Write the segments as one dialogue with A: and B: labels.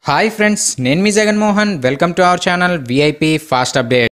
A: hi friends నేను మీ Jaganmohan welcome to our channel VIP fast update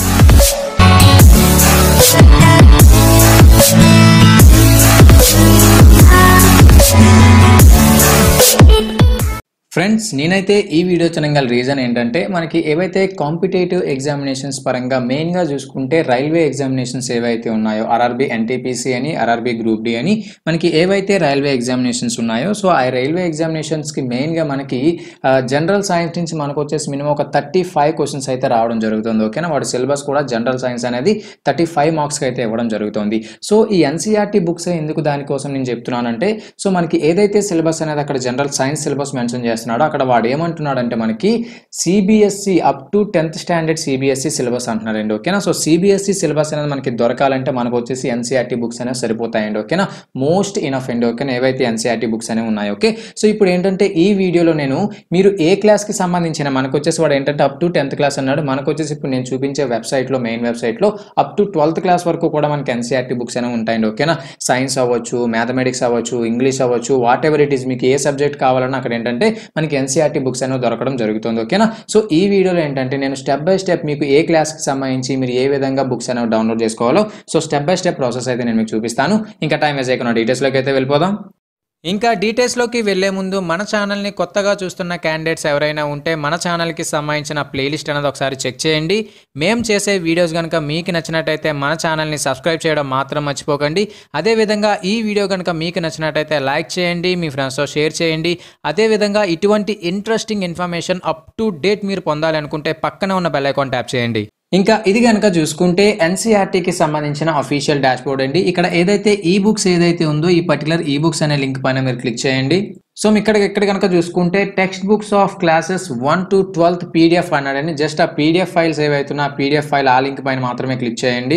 A: friends నేనైతే ఈ వీడియో ఛానల్ రీజన్ ఏంటంటే మనకి ఏవైతే కాంపిటేటివ్ ఎగ్జామినేషన్స్ పరంగా మెయిన్గా చూసుకుంటే రైల్వే ఎగ్జామినేషన్స్ ఏవైతే ఉన్నాయో ఆర్ఆర్బీ ఎన్టీపీసీ అని ఆర్ఆర్బీ గ్రూప్ డి అని మనకి ఏవైతే రైల్వే ఎగ్జామినేషన్స్ ఉన్నాయో సో ఆ రైల్వే ఎగ్జామినేషన్స్కి మెయిన్గా మనకి జనరల్ సైన్స్ నుంచి మనకు వచ్చేసి మినిమం ఒక థర్టీ ఫైవ్ క్వశ్చన్స్ అయితే రావడం జరుగుతుంది ఓకేనా వాటి సిలబస్ కూడా జనరల్ సైన్స్ అనేది థర్టీ ఫైవ్ మార్క్స్కి అయితే ఇవ్వడం జరుగుతుంది సో ఈ ఎన్సీఆర్టీ బుక్స్ ఎందుకు దానికోసం నేను చెప్తున్నానంటే సో మనకి ఏదైతే సిలబస్ అనేది అక్కడ జనరల్ సైన్స్ సిలబస్ మెన్షన్ చేస్తున్నాడో అక్కడ వాడు ఏమంటున్నాడంటే మనకి CBSE up to tenth standard CBSE syllabus అంటున్నాడండి ఓకేనా సో సిబిఎస్సి సిలబస్ అనేది మనకి దొరకాలంటే మనకు వచ్చేసి ఎన్సీఆర్టీ బుక్స్ అనేవి సరిపోతాయండి ఓకేనా మోస్ట్ ఇనఫ్ అండి ఓకేనా ఏవైతే ఎన్సీఆర్టీ బుక్స్ అనేవి ఉన్నాయో ఓకే సో ఇప్పుడు ఏంటంటే ఈ వీడియోలో నేను మీరు ఏ క్లాస్కి సంబంధించిన మనకు వచ్చేసి వాడు ఏంటంటే అప్ టు టెన్త్ క్లాస్ అన్నాడు మనకు వచ్చేసి ఇప్పుడు నేను చూపించే వెబ్సైట్లో మెయిన్ వెబ్సైట్లో అప్ టు ట్వెల్త్ క్లాస్ వరకు కూడా మనకి ఎన్సీఆర్టీ బుక్స్ అనేవి ఉంటాయండి ఓకేనా సైన్స్ అవ్వచ్చు మ్యాథమెటిక్స్ అవ్వచ్చు ఇంగ్లీష్ అవ్వచ్చు వాట్ ఎవర్ ఇట్ ఈస్ మీకు ఏ సబ్జెక్ట్ కావాలన్నా అక్కడ ఏంటంటే మనకి ఎన్సీఆర్టీ బుక్స్ అనేవి దొరకడం జరుగుతుంది ఓకేనా సో ఈ వీడియోలో ఏంటంటే నేను స్టెప్ బై స్టెప్ మీకు ఏ క్లాస్కి సంబంధించి మీరు ఏ విధంగా బుక్స్ అనేవి డౌన్లోడ్ చేసుకోవాలో so step by step process అయితే నేను మీకు చూపిస్తాను ఇంకా టైం వేస్ట్ చేయకుండా డీటెయిల్స్లోకి అయితే వెళ్ళిపోదాం ఇంకా డీటెయిల్స్లోకి వెళ్లే ముందు మన ఛానల్ని కొత్తగా చూస్తున్న క్యాండిడేట్స్ ఎవరైనా ఉంటే మన ఛానల్కి సంబంధించిన ప్లేలిస్ట్ అనేది ఒకసారి చెక్ చేయండి మేము చేసే వీడియోస్ కనుక మీకు నచ్చినట్టయితే మన ఛానల్ని సబ్స్క్రైబ్ చేయడం మాత్రం మర్చిపోకండి అదేవిధంగా ఈ వీడియో కనుక మీకు నచ్చినట్టయితే లైక్ చేయండి మీ ఫ్రెండ్స్తో షేర్ చేయండి అదేవిధంగా ఇటువంటి interesting information up to date మీరు పొందాలనుకుంటే పక్కన ఉన్న బెల్ ఐకాన్ ట్యాప్ చేయండి ఇంకా ఇది కనుక చూసుకుంటే ఎన్సీఆర్టీకి సంబంధించిన అఫీషియల్ డాష్ బోర్డ్ అండి ఇక్కడ ఏదైతే ఈ బుక్స్ ఏదైతే ఉందో ఈ పర్టికులర్ ఈ బుక్స్ అనే లింక్ పైన మీరు క్లిక్ చేయండి సో మీ ఇక్కడ ఇక్కడ కనుక చూసుకుంటే text books of classes one to twelfth PDF అన్నాడని జస్ట్ ఆ పీడిఎఫ్ ఫైల్స్ ఏవైతున్నా ఆ పీడిఎఫ్ ఫైల్ ఆ లింక్ పైన మాత్రమే క్లిక్ చేయండి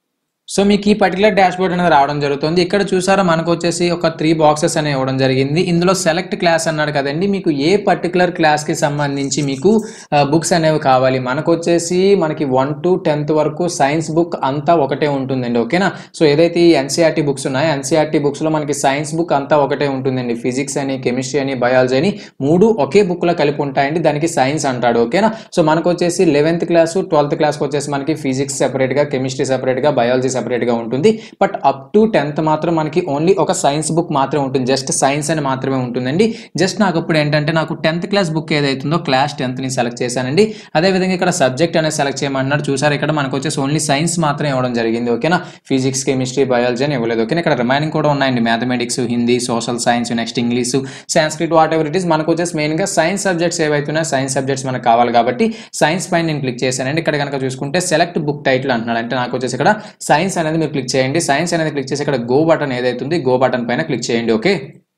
A: సో మీకు ఈ పర్టికులర్ డాష్ బోర్డ్ అనేది రావడం జరుగుతుంది ఇక్కడ చూసారా మనకు వచ్చేసి ఒక త్రీ బాక్సెస్ అనేవి ఇవ్వడం జరిగింది ఇందులో సెలెక్ట్ క్లాస్ అన్నాడు కదండి మీకు ఏ పర్టికులర్ క్లాస్కి సంబంధించి మీకు బుక్స్ అనేవి కావాలి మనకు వచ్చేసి మనకి వన్ టు టెన్త్ వరకు సైన్స్ బుక్ అంతా ఒకటే ఉంటుందండి ఓకేనా సో ఏదైతే ఈ ఎన్సీఆర్టీ బుక్స్ ఉన్నాయో ఎన్సీఆర్టీ బుక్స్లో మనకి సైన్స్ బుక్ అంతా ఒకటే ఉంటుందండి ఫిజిక్స్ అని కెమిస్ట్రీ అని బయాలజీ అని మూడు ఒకే బుక్లో కలిపి ఉంటాయండి దానికి సైన్స్ అంటాడు ఓకేనా సో మనకు వచ్చేసి లెవెన్త్ క్లాసు ట్వెల్త్ క్లాస్కి వచ్చేసి మనకి ఫిజిక్స్ సెపరేట్గా కెమిస్ట్రీ సెపరేట్గా బయాలజీ సెపరేట్గా ఉంటుంది బట్ అప్ టు టెన్త్ మాత్రం మనకి ఓన్లీ ఒక సైన్స్ బుక్ మాత్రమే ఉంటుంది జస్ట్ సైన్స్ అని మాత్రమే ఉంటుందండి జస్ట్ నాకు ఇప్పుడు ఏంటంటే నాకు టెన్త్ క్లాస్ బుక్ ఏదైతుందో క్లాస్ టెన్త్ని సెలెక్ట్ చేశానండి అదేవిధంగా ఇక్కడ సబ్జెక్ట్ అనేది సెలెక్ట్ చేయమన్నాడు చూసారు ఇక్కడ మనకు వచ్చేసి ఓన్లీ సైన్స్ మాత్రమే ఇవ్వడం జరిగింది ఓకేనా ఫిజిక్స్ కెమిస్ట్రీ బయాలజీ అని ఇవ్వలేదు ఓకేనా ఇక్కడ రిమైనింగ్ కూడా ఉన్నాయండి mathematics Hindi social science next English Sanskrit whatever it is మనకు వచ్చేసి మెయిన్గా సైన్స్ సబ్జెక్ట్స్ ఏవైతున్నాయో సైన్స్ సబ్జెక్ట్స్ మనకు కావాలి కాబట్టి సైన్స్ పైన నేను క్లిక్ చేశానండి ఇక్కడ కనుక చూసుకుంటే సెలెక్ట్ బుక్ టైటిల్ అంటున్నాడు అంటే నాకు వచ్చేసి ఇక్కడ సైన్స్ అనేది మీరు క్లిక్ చేయండి సైన్స్ అనేది క్లిక్ చేసి ఇక్కడ గో బటన్ ఏదైతే ఉంది గో బటన్ పైన క్లిక్ చేయండి ఓకే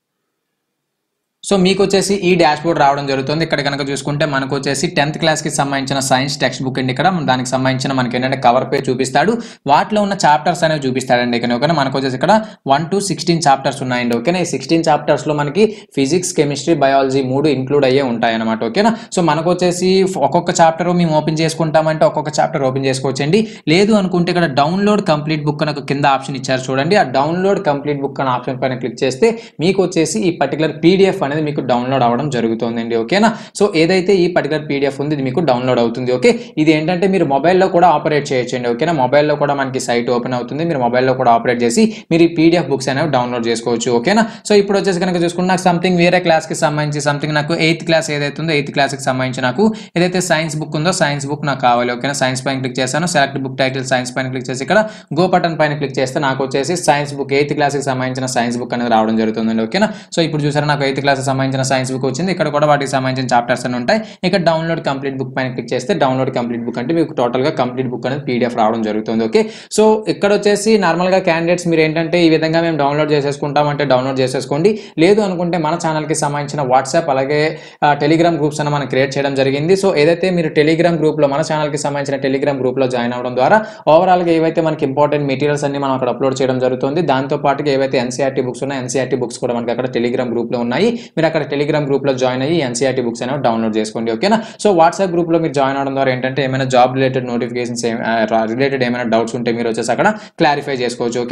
A: సో మీకు వచ్చేసి ఈ డాష్ బోర్డ్ రావడం జరుగుతుంది ఇక్కడ కనుక చూసుకుంటే మనకు వచ్చేసి టెన్త్ క్లాస్కి సంబంధించిన సైన్స్ టెక్స్ట్ బుక్ అండి ఇక్కడ దానికి సంబంధించిన మనకి ఏంటంటే కవర్ పేజ్ చూపిస్తాడు వాటిలో ఉన్న చాప్టర్స్ అనేవి చూపిస్తాడండి ఇక్కడ ఓకేనా మనకు వచ్చేసి ఇక్కడ వన్ టు సిక్స్టీన్ చాప్టర్స్ ఉన్నాయండి ఓకేనా ఈ సిక్స్టీన్ చాప్టర్స్లో మనకి ఫిజిక్స్ కెమిస్ట్రీ బయాలజీ మూడు ఇంక్లూడ్ అయ్యే ఉంటాయి అనమాట ఓకేనా సో మనకు వచ్చేసి ఒక్కొక్క చాప్టర్ మేము ఓపెన్ చేసుకుంటామంటే ఒక్కొక్క చాప్టర్ ఓపెన్ చేసుకోవచ్చండి లేదు అనుకుంటే ఇక్కడ డౌన్లోడ్ కంప్లీట్ బుక్ అని ఒక కింద ఆప్షన్ ఇచ్చారు చూడండి ఆ డౌన్లోడ్ కంప్లీట్ బుక్ అనే ఆప్షన్ పైన క్లిక్ చేస్తే మీకు వచ్చేసి ఈ పర్టికులర్ పీడిఎఫ్ అనేది మీకు డౌన్లోడ్ అవ్వడం జరుగుతుందండి ఓకేనా సో ఏదైతే ఈ పర్టికులర్ పీడిఎఫ్ ఉంది ఇది మీకు డౌన్లోడ్ అవుతుంది ఓకే ఇది ఏంటంటే మీరు మొబైల్లో కూడా ఆపరేట్ చేయొచ్చండి ఓకేనా మొబైల్లో కూడా మనకి సైట్ ఓపెన్ అవుతుంది మీరు మొబైల్లో కూడా ఆపరేట్ చేసి మీరు ఈ పీడిఎఫ్ బుక్స్ అనేవి డౌన్లోడ్ చేసుకోవచ్చు ఓకేనా సో ఇప్పుడు వచ్చేసి కనుక చూసుకుంటే నాకు సంథింగ్ వేరే క్లాస్కి సంబంధించి సంథింగ్ నాకు ఎయిత్ క్లాస్ ఏదైతే ఉందో ఎయిత్ క్లాస్కి సంబంధించి నాకు ఏదైతే సైన్స్ బుక్ ఉందో సైన్స్ బుక్ నాకు కావాలి ఓకేనా సైన్స్ పైన క్లిక్ చేశాను సెలెక్ట్ బుక్ టైటిల్ సైన్స్ పైన క్లిక్ చేసి ఇక్కడ గో బటన్ పైన క్లిక్ చేస్తే నాకు వచ్చేసి సైన్స్ బుక్ ఎయిత్ క్లాస్కి సంబంధించిన సైన్స్ బుక్ అనేది రావడం జరుగుతుందండి ఓకేనా సో ఇప్పుడు చూసారా నాకు ఎయిత్ క్లాస్కి సంబంధించిన సైన్స్ బుక్ వచ్చింది ఇక్కడ కూడా వాటికి సంబంధించిన చాప్టర్స్ అని ఉంటాయి ఇక్కడ డౌన్లోడ్ కంప్లీట్ బుక్ పైన క్లిక్ చేస్తే డౌన్లోడ్ కంప్లీట్ బుక్ అంటే మీకు టోటల్గా కంప్లీట్ బుక్ అనేది పీడిఎఫ్ రావడం జరుగుతుంది ఓకే సో ఇక్కడ వచ్చేసి నార్మల్గా క్యాండిడేట్స్ మీరు ఏంటంటే ఈ విధంగా మేము డౌన్లోడ్ చేసేసుకుంటాం అంటే డౌన్లోడ్ చేసేసుకోండి లేదు అనుకుంటే మన ఛానల్కి సంబంధించిన వాట్సాప్ అలాగే టెలిగ్రామ్ గ్రూప్స్ అని మనం క్రియేట్ చేయడం జరిగింది సో ఏదైతే మీరు టెలిగ్రామ్ గ్రూప్లో మన ఛానల్కి సంబంధించిన టెలిగ్రామ్ గ్రూప్లో జాయిన్ అవ్వడం ద్వారా ఓవరాల్గా ఏవైతే మనకి ఇంపార్టెంట్ మెటీరియల్స్ అన్ని మనం అక్కడ అప్లోడ్ చేయడం జరుగుతుంది దాంతో పాటుగా ఏవైతే ఎన్సీఆర్టీ బుక్స్ ఉన్నాయో ఎన్సీఆర్టీ బుక్స్ కూడా మనకి అక్కడ టెలిగ్రామ్ గ్రూప్లో ఉన్నాయి మీరు అక్కడ టెలిగ్రామ్ గ్రూప్లో జాయిన్ అయ్యి ఎన్సీఆర్టీ బుక్స్ అనేవి డౌన్లోడ్ చేసుకోండి ఓకేనా సో వాట్సాప్ గ్రూప్లో మీరు జాయిన్ అవడం ద్వారా ఏంటంటే ఏమైనా జాబ్ రిలేటెడ్ నోటిఫికేషన్స్ రిలేటెడ్ ఏమైనా డౌట్స్ ఉంటే మీరు వచ్చేసి అక్కడ క్లారిఫై చేసుకోవచ్చు ఓకేనా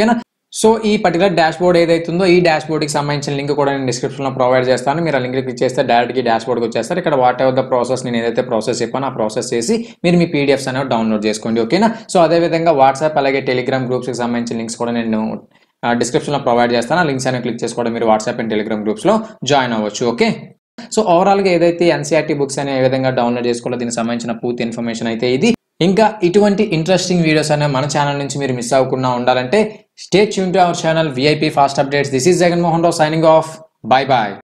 A: సో ఈ పర్టికులర్ డాష్ బోర్డ్ ఏదైతుందో ఈ డాష్ బోర్డ్కి సంబంధించిన లింక్ కూడా నేను డిస్క్రిప్షన్లో ప్రొవైడ్ చేస్తాను మీరు ఆ లింక్ క్లిక్ చేస్తే డైరెక్ట్గా డాష్ బోర్డ్కి వచ్చేస్తారు ఇక్కడ వాట్ ఎవర్ ద ప్రాసెస్ నేను ఏదైతే ప్రాసెస్ చెప్పానో ఆ ప్రాసెస్ చేసి మీరు మీ పీడిఎఫ్స్ అనేవి డౌన్లోడ్ చేసుకోండి ఓకేనా సో అదేవిధంగా వాట్సాప్ అలాగే టెలిగ్రామ్ గ్రూప్స్కి సంబంధించిన లింక్స్ కూడా నేను డిస్క్రిప్షన్లో ప్రొవైడ్ చేస్తాను ఆ లింక్స్ అనేవి క్లిక్ చేసి కూడా మీరు వాట్సాప్ అండ్ టెలిగ్రామ్ గ్రూప్స్లో జాయిన్ అవ్వచ్చు ఓకే సో ఓవరాల్గా ఏదైతే ఎన్సీఆర్టీ బుక్స్ అనే ఏ విధంగా డౌన్లోడ్ చేసుకోవాలో దీనికి సంబంధించిన పూర్తి ఇన్ఫర్మేషన్ అయితే ఇది ఇంకా ఇటువంటి ఇంట్రెస్టింగ్ వీడియోస్ అనేవి మన ఛానల్ నుంచి మీరు మిస్ అవ్వకుండా ఉండాలంటే stay tune to our channel VIP fast updates this is Jaganmohan Rao signing off bye bye